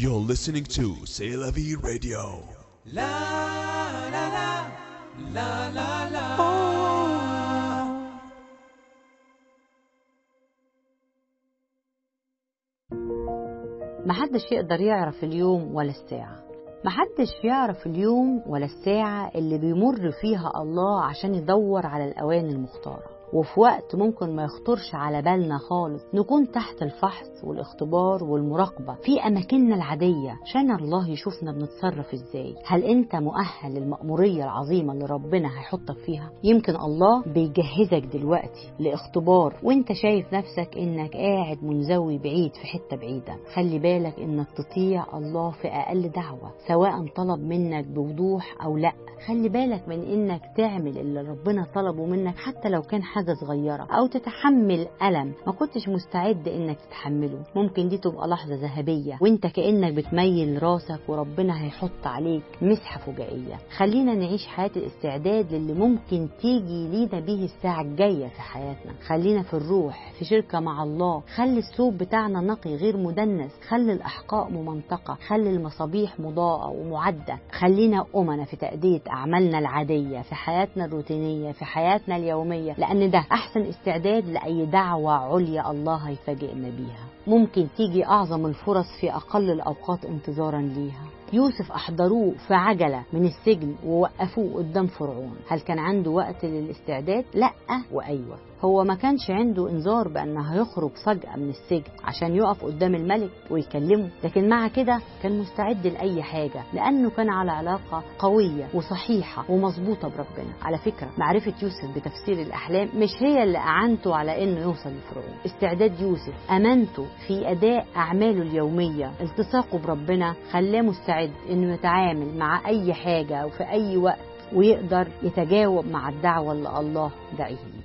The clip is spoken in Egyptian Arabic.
You're listening to C'est la vie radio. محدش يقدر يعرف اليوم ولا الساعة محدش يعرف اليوم ولا الساعة اللي بيمر فيها الله عشان يدور على الأوان المختارة وفي وقت ممكن ما يخطرش على بالنا خالص نكون تحت الفحص والاختبار والمراقبة في أماكننا العادية عشان الله يشوفنا بنتصرف إزاي هل أنت مؤهل للمأمورية العظيمة اللي ربنا هيحطك فيها يمكن الله بيجهزك دلوقتي لاختبار وانت شايف نفسك انك قاعد منزوي بعيد في حتة بعيدة خلي بالك انك تطيع الله في أقل دعوة سواء طلب منك بوضوح أو لأ خلي بالك من انك تعمل اللي ربنا طلبه منك حتى لو كان حاجة صغيرة او تتحمل ألم ما كنتش مستعد انك تتحمله ممكن دي تبقى لحظة ذهبية وانت كأنك بتميل راسك وربنا هيحط عليك مسحة فجائية خلينا نعيش حياة الاستعداد للي ممكن تيجي لينا بيه الساعة الجاية في حياتنا خلينا في الروح في شركة مع الله خلي الثوب بتاعنا نقي غير مدنس خلي الأحقاء ممنطقة خلي المصابيح مضاءة ومعدة خلينا أمنا في تأدية أعمالنا العادية في حياتنا الروتينية في حياتنا اليومية لأن ده أحسن استعداد لأي دعوة عليا الله هيفاجئنا بيها ممكن تيجي أعظم الفرص في أقل الأوقات انتظارا ليها يوسف أحضروه في عجلة من السجن ووقفوه قدام فرعون هل كان عنده وقت للاستعداد؟ لأ وأيوة هو ما كانش عنده انذار بأنه هيخرج فجأة من السجن عشان يقف قدام الملك ويكلمه لكن مع كده كان مستعد لأي حاجة لأنه كان على علاقة قوية وصحيحة ومظبوطة بربنا على فكرة معرفة يوسف بتفسير الأحلام مش هي اللي أعنته على إنه يوصل لفرعون استعداد يوسف أمانته في أداء أعماله اليومية التصاقه بربنا خلاه مستعد إنه يتعامل مع أي حاجة وفي أي وقت ويقدر يتجاوب مع الدعوة اللي الله دعيه ليها